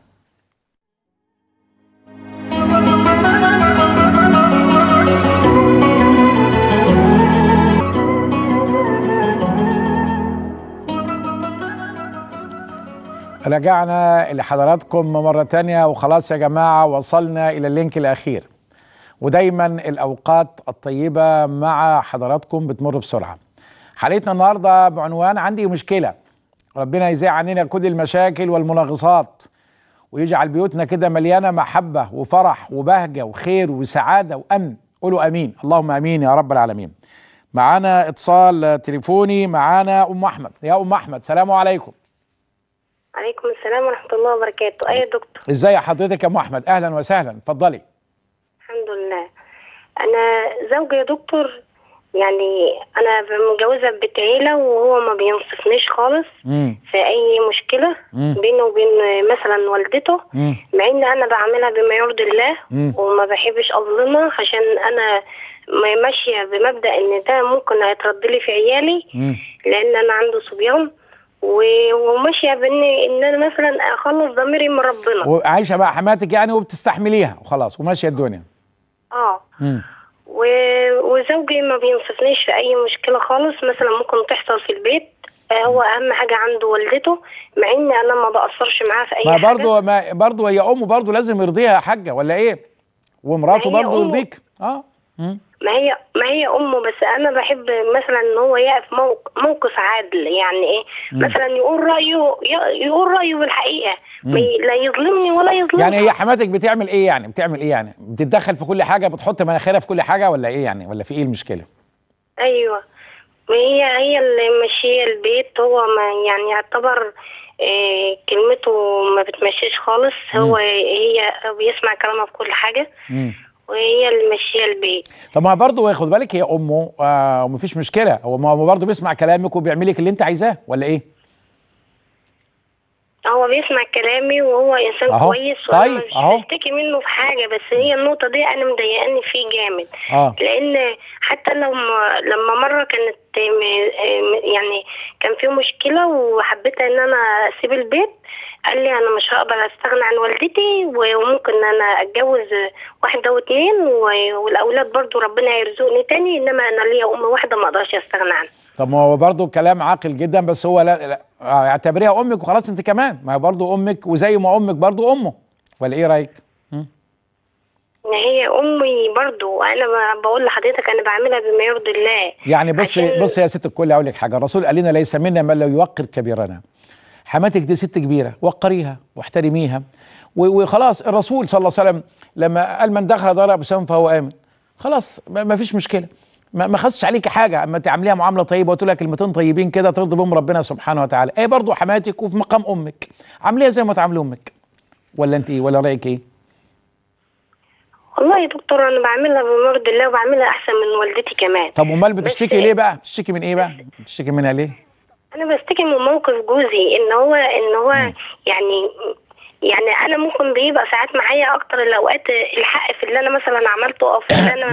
رجعنا لحضراتكم مرة تانية وخلاص يا جماعة وصلنا إلى اللينك الأخير ودايما الأوقات الطيبة مع حضراتكم بتمر بسرعة حلقتنا النهاردة بعنوان عندي مشكلة ربنا يزيع عننا كل المشاكل والمناغصات ويجعل بيوتنا كده مليانة محبة وفرح وبهجة وخير وسعادة وأمن قولوا أمين اللهم أمين يا رب العالمين معانا اتصال تليفوني معانا أم أحمد يا أم أحمد سلام عليكم عليكم السلام ورحمة الله وبركاته أي دكتور ازاي حضرتك يا ام احمد اهلا وسهلا اتفضلي الحمد لله أنا زوجي يا دكتور يعني أنا متجوزة ببيت عيلة وهو ما بينصفنيش خالص امم في أي مشكلة مم. بينه وبين مثلا والدته امم مع إن أنا بعملها بما يرضي الله مم. وما بحبش أظلمها عشان أنا ما- ماشية بمبدأ إن ده ممكن هيترد لي في عيالي امم لان انا عنده صبيان و- وماشيه بان ان انا مثلا اخلص ضميري من ربنا وعايشه بقى حماتك يعني وبتستحمليها وخلاص وماشيه الدنيا اه امم و- وزوجي ما بينصفنيش في اي مشكله خالص مثلا ممكن تحصل في البيت آه، هو اهم حاجه عنده والدته مع ان انا ما بقصرش معاه في اي ما حاجه برضه ما برضه هي امه برضه لازم يرضيها يا حاجه ولا ايه ومراته ما هي برضه أمه. يرضيك اه مم. ما هي ما هي امه بس انا بحب مثلا ان هو يقف موق- موقف عادل يعني ايه مثلا يقول رايه ي- يقول رايه بالحقيقه ما ي- لا يظلمني ولا يظلمني يعني هي حماتك بتعمل ايه يعني بتعمل ايه يعني بتتدخل في كل حاجه بتحط مناخيرها في كل حاجه ولا ايه يعني ولا في ايه المشكله ايوه ما هي هي اللي ماشيه البيت هو ما يعني يعتبر آه، كلمته ما بتمشيش خالص هو هي بيسمع كلامها في كل حاجه امم وهي اللي ماشيه البيت طب ما برضه خد بالك هي امه آه ومفيش مشكله هو ما هو برضه بيسمع كلامك وبيعمل لك اللي انت عايزاه ولا ايه هو بيسمع كلامي وهو انسان أهو. كويس وانا طيب، مش أهو. بشتكي منه في حاجه بس هي النقطه دي انا مضايقاني فيه جامد اه لان حتى لما لما مره كانت م- م- يعني كان في مشكله وحبيت ان انا اسيب البيت قال لي انا مش هقدر استغنى عن والدتي وممكن ان انا اتجوز واحده واتنين و- والاولاد برضو ربنا يرزقني تاني انما انا ليا ام واحده ما اقدرش استغنى عنها طب ما هو برضه كلام عاقل جدا بس هو لا, لا آه، اعتبريها امك وخلاص انت كمان ما هي برضه امك وزي ما امك برضه امه ولا ايه رايك؟ ان هي امي برضو انا ب- بقول لحضرتك انا بعملها بما يرضي الله يعني بص عشان- بص يا ست الكل اقول لك حاجه الرسول قال لنا ليس منا من لا يوقر كبيرنا حماتك دي ست كبيره وقريها واحترميها و- وخلاص الرسول صلى الله عليه وسلم لما قال من دخل دار ابو سلمة فهو امن خلاص ما ما فيش مشكله ما ما خدش عليك حاجه اما تعمليها معامله طيبه وتقول لها كلمتين طيبين كده ترضي بهم ربنا سبحانه وتعالى ايه برضه حماتك وفي مقام امك عامليها زي ما تعاملي امك ولا انت ايه ولا رايك ايه والله يا دكتور انا بعملها بما يرضي الله وبعملها احسن من والدتي كمان طب امال بس- بتشتكي ليه بقى بتشتكي من ايه بقى بتشتكي منها ليه انا بشتكي من موقف جوزي ان هو ان هو يعني يعني انا ممكن بيبقى ساعات معايا اكتر الاوقات الحق في اللي انا مثلا عملته او في اللي انا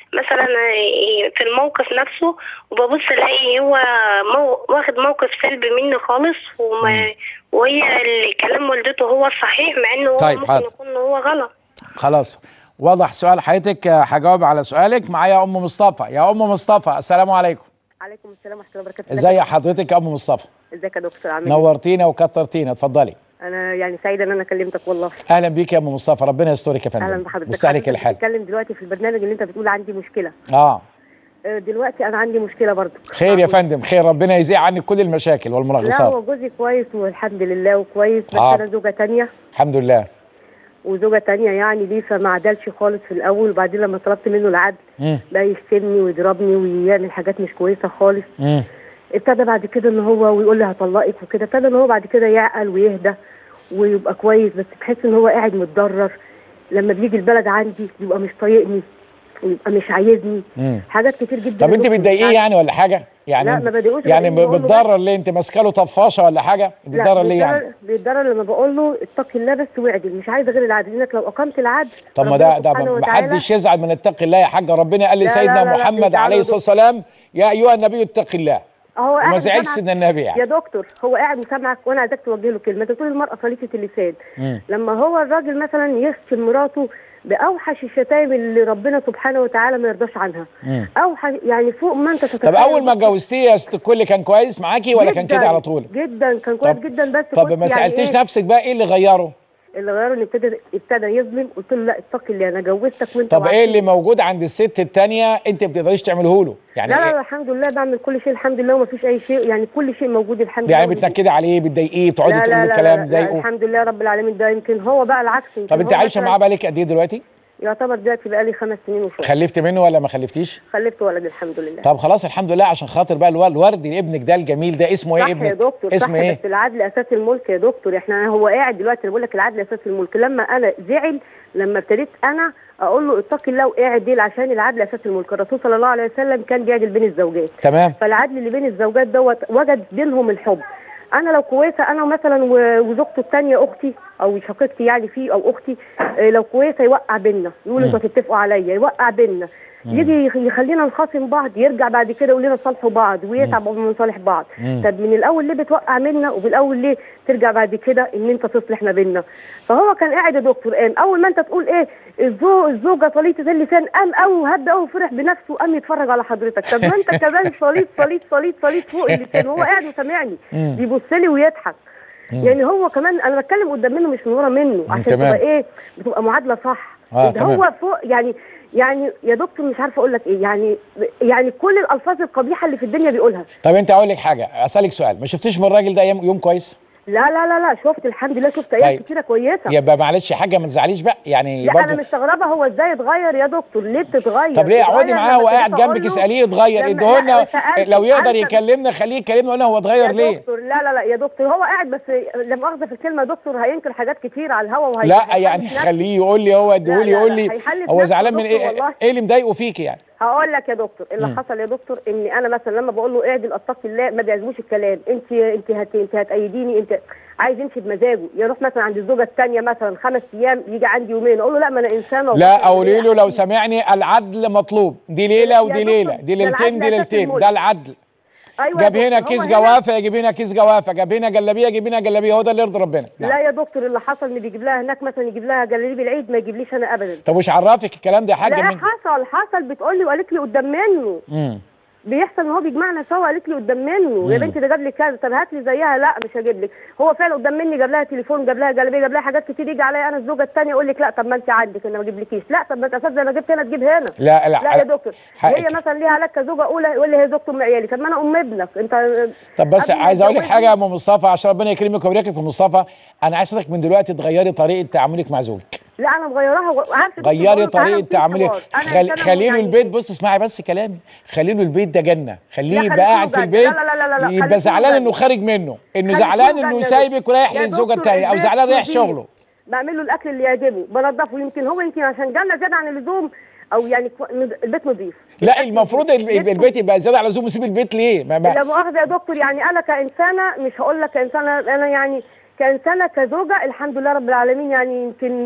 مثلا آه، في الموقف نفسه وببص الاقي هو مو واخد موقف سلبي مني خالص وما وهي اللي كلام والدته هو الصحيح مع انه هو طيب، ممكن حاضر. يكون هو غلط خلاص واضح سؤال حضرتك آه، هجاوب على سؤالك معايا ام مصطفى يا ام مصطفى السلام عليكم عليكم السلام ورحمه الله وبركاته ازي حضرتك يا ام مصطفى ازيك يا دكتور عامل ايه نورتينا وكترتينا اتفضلي انا يعني سعيده ان انا كلمتك والله اهلا بيك يا ام مصطفى ربنا يسترك يا اهلا فندم بحضرتك مستهلك حضرتك الحال بتتكلم دلوقتي في البرنامج اللي انت بتقول عندي مشكله اه آه، دلوقتي انا عندي مشكله برضو خير يا فندم خير ربنا يزيع عنك كل المشاكل لا والمنغصات هو جوزي كويس والحمد لله وكويس بس آه. انا زوجه تانية الحمد لله وزوجه تانية يعني ليه فما عدلش خالص في الاول وبعدين لما طلبت منه العدل مم. بقى يشتمني ويضربني ويعمل حاجات مش كويسه خالص مم. ابتدى بعد كده ان هو ويقول لي هطلقك وكده ابتدى ان هو بعد كده يعقل ويهدى ويبقى كويس بس تحس ان هو قاعد متضرر لما بيجي البلد عندي يبقى مش طايقني ويبقى مش عايزني مم. حاجات كتير جدا طب انت يا دكتور. بتضايقيه يعني ولا حاجه يعني لا، انت- ما بضايقوش، يعني بضايقه بقول له بتضرر ليه انت ماسكه له طفاشه ولا حاجه لا بتضرر ليه يعني بيتضرر- بيتضرر لما بقول له اتقي الله بس واعدل مش عايزه غير العدل لانك لو اقمت العدل طب ما ربنا ده ده سبحانه ما وتعالى- حدش يزعل من اتقي الله يا حاجه ربنا قال لا، لا، لسيدنا لا، لا، محمد بيزعلوا عليه يا الصلاه والسلام يا ايها النبي اتق الله هو وما قاعد زعلش سامعك- ان النبي يعني يا دكتور هو قاعد مسامعك وانا عايزاك توجه له كلمه انت بتقول المراه صليطه اللسان مم. لما هو الراجل مثلا يشتم مراته باوحش الشتايم اللي ربنا سبحانه وتعالى ما يرضاش عنها مم. اوحش يعني فوق ما انت تتخيل طب اول ما اتجوزتيه يا ست الكل كان كويس معاكي ولا كان جداً، كده على طول جدا كان كويس طب- جدا بس طب كنت ما يعني سالتيش إيه؟ نفسك بقى ايه اللي غيره اللي غيره ان ابتدى ابتدى يظلم قلت له لا اتقي الله انا جوزتك وانت طب ايه وعارف- اللي موجود عند الست التانية انت ما بتقدريش تعمله له يعني لا لا, لا إيه؟ الحمد لله بعمل كل شيء الحمد لله ومفيش اي شيء يعني كل شيء موجود الحمد لله يعني ومفيش- بتنكدي عليه بتضايقيه بتقعدي لا تقولي لا له لا, كلام لا, لا تضايقه الحمد لله رب العالمين ده يمكن هو بقى العكس يمكن طب انت هو عايشه مثلاً معاه بقالك قد ايه دلوقتي يعتبر دلوقتي بقى لي خمس سنين وشويه خلفت منه ولا ما خلفتيش خلفت ولد الحمد لله طب خلاص الحمد لله عشان خاطر بقى الو- الورد ابنك ده الجميل ده اسمه ايه صح يا ابنك دكتور اسمه صح ايه بس العدل اساس الملك يا دكتور احنا هو قاعد دلوقتي انا بقول لك العدل اساس الملك لما انا زعل لما ابتديت انا اقول له اتقي الله واعدل عشان العدل اساس الملك الرسول صلى الله عليه وسلم كان بيعدل بين الزوجات تمام فالعدل اللي بين الزوجات دوت وجد بينهم الحب انا لو كويسه انا مثلا و- وزوجته الثانيه اختي او شقيقتي يعني فيه او اختي آه، لو كويسه يوقع بينا يقول انتوا تتفقوا عليا يوقع بينا يجي يخ- يخلينا نخاصم بعض يرجع بعد كده يقول لنا صالحوا بعض ويتعب قبل ما نصالح بعض مم. طب من الاول ليه بتوقع منا وبالاول ليه ترجع بعد كده ان انت تصلح ما بيننا فهو كان قاعد يا دكتور قام اول ما انت تقول ايه الزو الزوجه صليطه اللسان قام قوي هدى قوي فرح بنفسه وقام يتفرج على حضرتك طب ما انت كمان صليط صليط صليط صليط فوق اللسان وهو قاعد وسامعني مم. بيبص لي ويضحك يعني هو كمان انا بتكلم قدام منه مش من ورا منه عشان تمام. تبقى ايه بتبقى معادله صح آه، ده تمام. هو فوق يعني يعني يا دكتور مش عارفه اقول لك ايه يعني يعني كل الالفاظ القبيحه اللي في الدنيا بيقولها طب انت اقول لك حاجه اسالك سؤال ما شفتيش من الراجل ده يوم, يوم كويس لا لا لا لا شفت الحمد لله شفت ايام طيب. كتيره كويسه يبقى معلش يا حاجه ما تزعليش بقى يعني لا انا برضه مستغربه هو ازاي اتغير يا دكتور ليه بتتغير طب ليه اقعدي اتغير معاه لما وهو قاعد ابتديت أقول جنبك له- اساليه اتغير لما- ادهولنا لا، سألته- لو يقدر سألته- يكلمنا خليه يكلمنا قلنا هو اتغير يا ليه دكتور لا لا لا يا دكتور هو قاعد بس لا مؤاخذه في الكلمه يا دكتور هينكر حاجات كتير على الهوا وهي لا هيحلف يعني نفسه. خليه يقول لي هو اديهولي لا، لا، يقول لا، لي هيحلف هو نفسه زعلان من دكتور ايه والله. ايه اللي مضايقه فيك يعني هقول لك يا دكتور اللي مم. حصل يا دكتور ان انا مثلا لما بقول له اعدل اتقي الله ما بيعجبوش الكلام انت انت هت انت هتأيديني انت عايز يمشي بمزاجه يروح مثلا عند الزوجه الثانيه مثلا خمس ايام يجي عندي يومين اقول له لا ما انا انسانه لا وبشر قولي له وإيه لو سامعني العدل مطلوب دي ليله يا ودي دكتور، ليله دي ده ليلتين العدل دي أساس ليلتين الملك. ده العدل ايوه يا جاب هنا دكتور، هو كيس جوافه يجيب هنا كيس جوافه جاب هنا جلابيه يجيب هنا جلابيه هو ده اللي يرضي ربنا لا نعم. يا دكتور اللي حصل ان بيجيب لها هناك مثلا يجيب لها جلاليب العيد ما يجيبليش انا ابدا طب وش عرفك الكلام ده يا حاجه لا من حصل حصل بتقول لي وقالت لي قدام منه مم. بيحصل ان هو بيجمعنا سوا قالت لي قدام منه يا مم. بنتي ده جاب لي كذا طب هات لي زيها لا مش هجيب لك هو فعلا قدام مني جاب لها تليفون جاب لها جلابيه جاب لها حاجات كتير يجي عليا انا الزوجه الثانيه اقول لك لا طب ما انت عندك انا ما اجيبلكيش لا طب ما انت اساس زي ما جبت هنا تجيب هنا لا لا لا يا دكتور حقك. هي مثلا ليها علاقه كزوجه اولى يقول لي هي زوجته ام عيالي طب ما انا ام ابنك انت طب بس قبل ما عايز اقول لك يتجوزني- حاجه يا ام مصطفى عشان ربنا يكرمك ويبارك لك في مصطفى انا عايزك من دلوقتي تغيري طريقه تعاملك مع زوجك لا انا مغيراها و- عارفه دكتور غيري بقول له تعالى طريقه نشوف تعاملك حوار. أنا خل... إنسانة خلي له يعني- البيت بص اسمعي بس كلامي خلي له البيت ده جنه خليه لا، يبقى خليه قاعد في جنة. البيت لا، لا، لا، لا، لا، يبقى خليه زعلان جنة. انه خارج منه انه خليه زعلان جنة انه يا سايبك ورايح يا للزوجه دكتور الثانيه او البيت زعلان رايح نظيف. شغله بعمل له الاكل اللي يعجبه بنضفه يمكن هو يمكن عشان جنة زياده عن اللزوم او يعني كو- البيت نظيف لا الأكل المفروض نظيف. ال- البيت يبقى زياده على اللزوم ويسيب البيت ليه ما لا ما مؤاخذه يا دكتور يعني انا كانسانه مش هقول لك كانسانه انا يعني كانسانه كزوجه الحمد لله رب العالمين يعني يمكن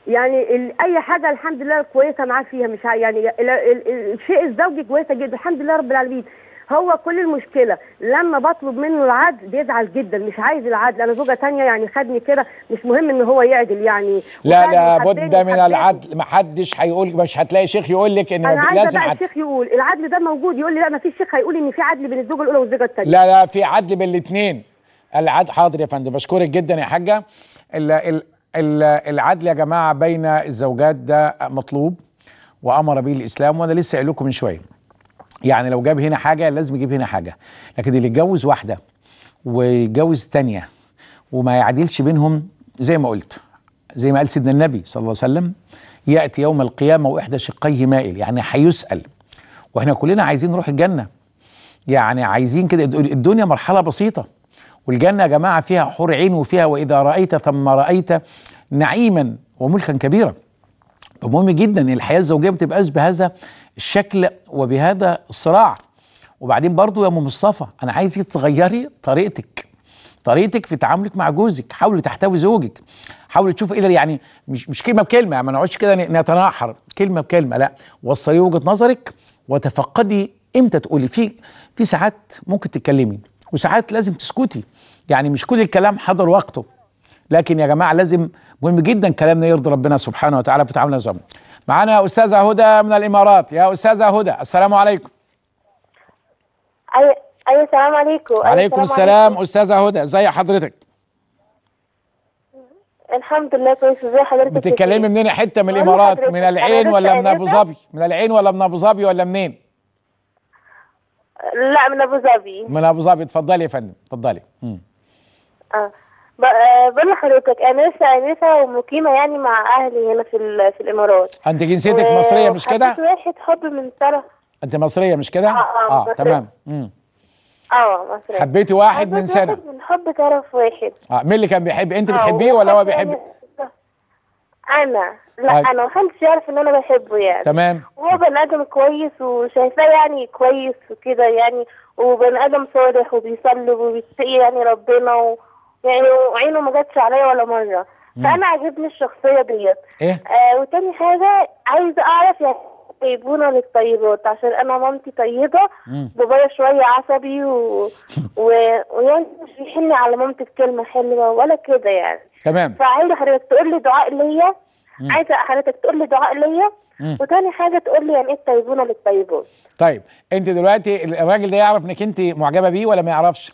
يعني ال- اي حاجه الحمد لله كويسه معاه فيها مش ع- يعني ال- ال- ال- الشيء الزوجي كويسه جدا الحمد لله رب العالمين هو كل المشكله لما بطلب منه العدل بيزعل جدا مش عايز العدل انا زوجه تانية يعني خدني كده مش مهم ان هو يعدل يعني لا وكان لا يحبني بد من وحبني. العدل ما حدش هيقول مش هتلاقي شيخ يقول لك ان انا عايزه لازم بقى عدل الشيخ يقول العدل ده موجود يقول لي لا ما فيش شيخ هيقول ان في عدل بين الزوجه الاولى والزوجه الثانيه لا لا في عدل بين الاثنين العدل حاضر يا فندم بشكرك جدا يا حاجه ال ال ال العدل يا جماعه بين الزوجات ده مطلوب وامر به الاسلام وانا لسه قايل لكم من شويه يعني لو جاب هنا حاجه لازم يجيب هنا حاجه لكن اللي يتجوز واحده ويتجوز تانية وما يعدلش بينهم زي ما قلت زي ما قال سيدنا النبي صلى الله عليه وسلم ياتي يوم القيامه واحدى شقيه مائل يعني هيسال واحنا كلنا عايزين نروح الجنه يعني عايزين كده الدنيا مرحله بسيطه والجنه يا جماعه فيها حور عين وفيها واذا رايت ثم رايت نعيما وملكا كبيرا مهم جدا ان الحياه الزوجيه ما تبقاش بهذا الشكل وبهذا الصراع وبعدين برضو يا ام مصطفى انا عايزك تغيري طريقتك طريقتك في تعاملك مع جوزك حاولي تحتوي زوجك حاولي تشوفي ايه يعني مش مش كلمه بكلمه ما نقعدش كده نتناحر كلمه بكلمه لا وصلي وجهه نظرك وتفقدي امتى تقولي في في ساعات ممكن تتكلمي وساعات لازم تسكتي يعني مش كل الكلام حضر وقته لكن يا جماعه لازم مهم جدا كلامنا يرضي ربنا سبحانه وتعالى في تعاملنا زوجنا معانا استاذه هدى من الامارات يا استاذه هدى السلام عليكم اي اي السلام عليكم أي وعليكم السلام استاذه هدى ازي حضرتك الحمد لله كويس ازي حضرتك بتتكلمي منين حته من بقول الامارات لحضرتك من أنا العين لسه ولا من ابو قايلة- ظبي من العين ولا من ابو ظبي ولا منين لا من ابو ظبي من ابو ظبي اتفضلي يا فندم اتفضلي مم. اه ب- آه، بقول لحضرتك انا لسه انسه ومقيمه يعني مع اهلي هنا في ال- في الامارات انت جنسيتك و- مصريه مش كده وحبيت واحد حب من طرف انت مصريه مش كده آه، آه، اه مصرية. تمام مم. اه مصري حبيتي واحد من حبيت سنه واحد من حب طرف واحد اه مين اللي كان بيحب انت آه، بتحبيه ولا هو وحب بيحب يعني- انا لا طيب. انا محدش يعرف ان انا بحبه يعني تمام هو بني ادم كويس وشايفاه يعني كويس وكده يعني وبني ادم صالح وبيصلي وبيتقي يعني ربنا و... يعني وعينه ما جاتش عليا ولا مره فانا عجبني الشخصيه ديت ايه آه وتاني حاجه عايزه اعرف يعني طيبونا للطيبات عشان انا مامتي طيبه مم. بابايا شويه عصبي و... و... ويعني مش بيحن على مامتي بكلمه حلوه ولا كده يعني تمام فعايزه حضرتك تقول لي دعاء ليا مم. عايزه حضرتك تقول لي دعاء ليا مم. وتاني حاجه تقول لي يعني ايه الطيبونه للطيبات طيب انت دلوقتي الراجل ده يعرف انك انت معجبه بيه ولا ما يعرفش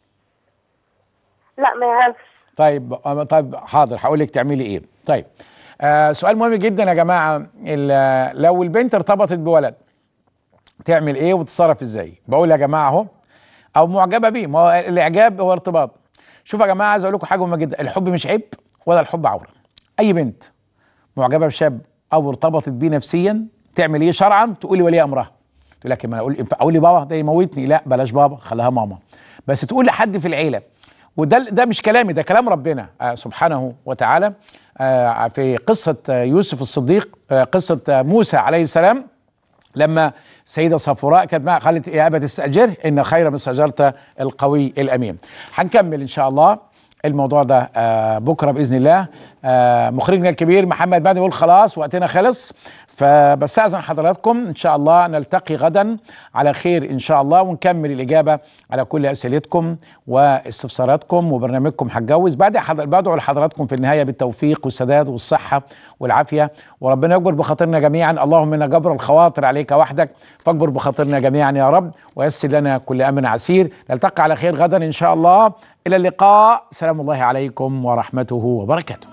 لا ما يعرفش طيب آه، طيب حاضر هقول لك تعملي ايه طيب آه سؤال مهم جدا يا جماعه ال- لو البنت ارتبطت بولد تعمل ايه وتتصرف ازاي بقول يا جماعه اهو او معجبه بيه ما هو الاعجاب هو ارتباط شوف يا جماعه عايز اقول لكم حاجه مهمه جدا الحب مش عيب ولا الحب عوره اي بنت معجبه بشاب او ارتبطت بيه نفسيا تعمل ايه شرعا تقولي ولي امرها تقول لك ما انا اقول اقول لبابا ده يموتني لا بلاش بابا خليها ماما بس تقول لحد في العيله وده ده مش كلامي ده كلام ربنا آه سبحانه وتعالى آه في قصه آه، يوسف الصديق آه قصه آه، موسى عليه السلام لما السيده صفوراء كانت معها قالت يا ابا تستاجره ان خير ما استاجرت القوي الامين هنكمل ان شاء الله الموضوع ده آه بكره باذن الله آه مخرجنا الكبير محمد مهدي يقول خلاص وقتنا خلص فبستاذن حضراتكم ان شاء الله نلتقي غدا على خير ان شاء الله ونكمل الاجابه على كل اسئلتكم واستفساراتكم وبرنامجكم هتجوز بعد حضر بدعو لحضراتكم في النهايه بالتوفيق والسداد والصحه والعافيه وربنا يجبر بخاطرنا جميعا اللهم ان جبر الخواطر عليك وحدك فاجبر بخاطرنا جميعا يا رب ويسر لنا كل امر عسير نلتقي على خير غدا ان شاء الله الى اللقاء سلام الله عليكم ورحمته وبركاته